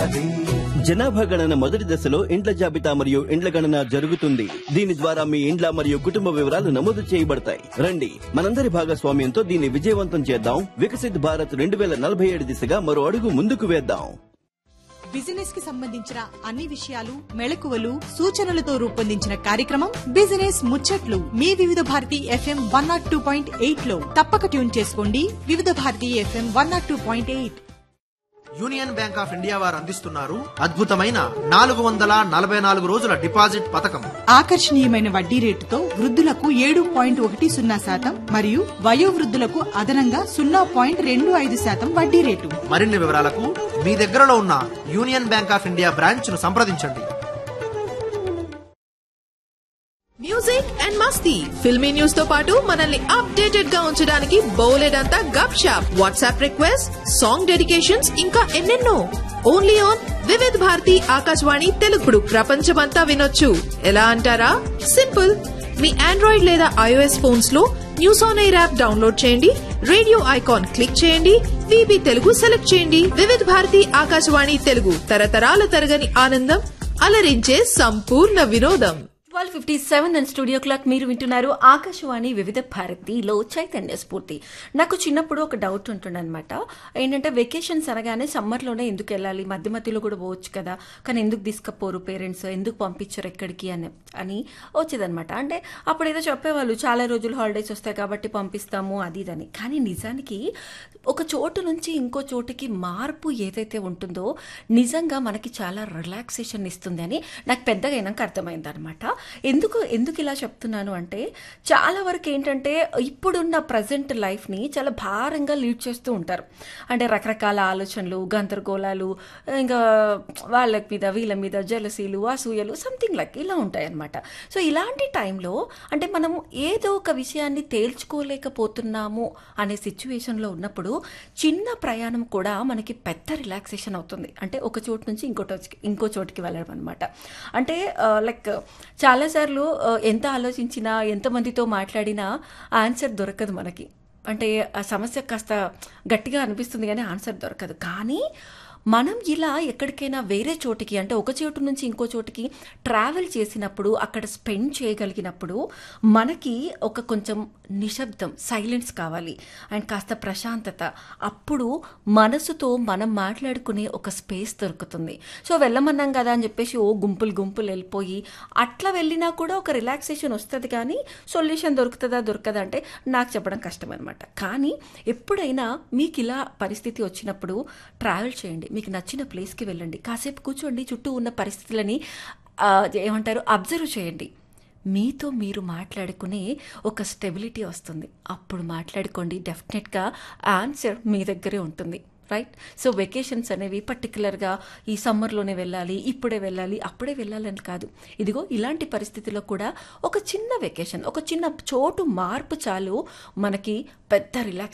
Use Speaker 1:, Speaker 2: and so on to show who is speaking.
Speaker 1: జనాభా గణన మొదటి దశలో ఇండ్ల జాబితా మరియు ఇండ్ల గణన జరుగుతుంది దీని ద్వారా మీ ఇండ్ల మరియు కుటుంబ వివరాలు నమోదు చేయబడతాయి రండి మనందరి భాగస్వామ్యంతో దీన్ని విజయవంతం చేద్దాం వికసిత్ భారత్ రెండు వేల నలభై ఏడు దిశగా మరో అడుగు ముందుకు వేద్దాం
Speaker 2: బిజినెస్ కి సంబంధించిన అన్ని విషయాలు మెళకువలు సూచనలతో రూపొందించిన కార్యక్రమం బిజినెస్ ముచ్చట్లు మీ Vividh Bharati FM one nought two point eight లో తప్పక ట్యూన్ చేసుకోండి Vividh Bharati FM one nought two point eight
Speaker 3: Union Bank of India వారు అందిస్తున్నారు అద్భుతమైన నాలుగు వందల నలభై నాలుగు రోజుల డిపాజిట్ పథకం
Speaker 2: ఆకర్షణీయమైన వడ్డీ రేటుతో వృద్ధులకు ఏడు పాయింట్ ఒకటి సున్నా శాతం మరియు వయోవృద్ధులకు అదనంగా సున్నా పాయింట్ రెండు ఐదు శాతం వడ్డీ రేటు
Speaker 3: మరిన్ని వివరాలకు మీ దగ్గరలో ఉన్న Union Bank of India branch ను సంప్రదించండి
Speaker 4: మ్యూజిక్ అండ్ మస్తీ ఫిల్మీ న్యూస్ తో పాటు మనల్ని అప్డేటెడ్ గా ఉంచడానికి బౌలెడంతా గప్ షాప్ వాట్సాప్ రిక్వెస్ట్ సాంగ్ డెడికేషన్స్ ఇంకా ఎన్నెన్నో ఓన్లీ ఆన్ వివిధ్ భారతి ఆకాశవాణి తెలుగుడు ప్రపంచమంతా వినొచ్చు ఎలా అంటారా సింపుల్ మీ ఆండ్రాయిడ్ లేదా ఐఓఎస్ ఫోన్స్ లో news on air app download చేయండి రేడియో ఐకాన్ క్లిక్ చేయండి విబి తెలుగు సెలెక్ట్ చేయండి వివిధ భారతి ఆకాశవాణి తెలుగు తరతరాల తరగని ఆనందం అలరించే సంపూర్ణ వినోదం
Speaker 5: twelve fifty seven and studio clock మీరు వింటున్నారు ఆకాశవాణి వివిధ భారతిలో చైతన్య స్ఫూర్తి నాకు చిన్నప్పుడు ఒక డౌట్ ఉంటుండనమాట ఏంటంటే వెకేషన్స్ అనగానే సమ్మర్లోనే ఎందుకు వెళ్ళాలి మధ్య మధ్యలో కూడా పోవచ్చు కదా కానీ ఎందుకు తీసుకపోరు పేరెంట్స్ ఎందుకు పంపించరు ఎక్కడికి అని అని వచ్చేదనమాట అంటే అప్పుడు ఏదో చెప్పేవాళ్ళు చాలా రోజులు హాలిడేస్ వస్తాయి కాబట్టి పంపిస్తాము అది ఇదని కానీ నిజానికి ఒక చోటు నుంచి ఇంకో చోటుకి మార్పు ఏదైతే ఉంటుందో నిజంగా మనకి చాలా రిలాక్సేషన్ ఇస్తుంది అని నాకు పెద్దగా అయినాక అర్థమైంది అనమాట ఎందుకు ఎందుకు ఇలా చెప్తున్నాను అంటే చాలా వరకు ఏంటంటే ఇప్పుడున్న ప్రజెంట్ లైఫ్ని చాలా భారంగా లీడ్ చేస్తూ ఉంటారు అంటే రకరకాల ఆలోచనలు గందరగోళాలు ఇంకా వాళ్ళ మీద వీళ్ళ మీద జలసీలు అసూయలు సంథింగ్ లైక్ ఇలా ఉంటాయన్నమాట సో ఇలాంటి టైంలో అంటే మనం ఏదో ఒక విషయాన్ని తేల్చుకోలేకపోతున్నాము అనే సిచ్యువేషన్లో ఉన్నప్పుడు చిన్న ప్రయాణం కూడా మనకి పెద్ద రిలాక్సేషన్ అవుతుంది అంటే ఒక చోటు నుంచి ఇంకో చోటుకి ఇంకో చోటుకి వెళ్ళడం అనమాట అంటే లైక్ చాలాసార్లు ఆ, ఎంత ఆలోచించినా ఎంతమందితో మాట్లాడినా ఆన్సర్ దొరకదు మనకి అంటే ఆ సమస్య కాస్త గట్టిగా అనిపిస్తుంది కానీ ఆన్సర్ దొరకదు కానీ మనం ఇలా ఎక్కడికైనా వేరే చోటికి అంటే ఒక చోటు నుంచి ఇంకో చోటికి ట్రావెల్ చేసినప్పుడు అక్కడ స్పెండ్ చేయగలిగినప్పుడు మనకి ఒక కొంచెం నిశ్శబ్దం సైలెన్స్ కావాలి అండ్ కాస్త ప్రశాంతత అప్పుడు మనసుతో మనం మాట్లాడుకునే ఒక స్పేస్ దొరుకుతుంది సో వెళ్ళమన్నాం కదా అని చెప్పేసి ఓ గుంపులు గుంపులు వెళ్ళిపోయి అట్లా వెళ్ళినా కూడా ఒక రిలాక్సేషన్ వస్తుంది కానీ సొల్యూషన్ దొరుకుతుందా దొరకదా అంటే నాకు చెప్పడం కష్టం అనమాట కానీ ఎప్పుడైనా మీకు ఇలా పరిస్థితి వచ్చినప్పుడు ట్రావెల్ చేయండి మీకు నచ్చిన ప్లేస్కి వెళ్ళండి కాసేపు కూర్చోండి చుట్టూ ఉన్న పరిస్థితులని ఆ, ఏమంటారు అబ్జర్వ్ చేయండి మీతో మీరు మాట్లాడుకునే ఒక స్టెబిలిటీ వస్తుంది అప్పుడు మాట్లాడుకోండి డెఫినెట్గా ఆన్సర్ మీ దగ్గరే ఉంటుంది రైట్ సో వెకేషన్స్ అనేవి పర్టికులర్గా ఈ సమ్మర్లోనే వెళ్ళాలి ఇప్పుడే వెళ్ళాలి అప్పుడే వెళ్ళాలని కాదు ఇదిగో ఇలాంటి పరిస్థితిలో కూడా ఒక చిన్న వెకేషన్ ఒక చిన్న చోటు మార్పు చాలు మనకి పెద్ద రిలాక్స్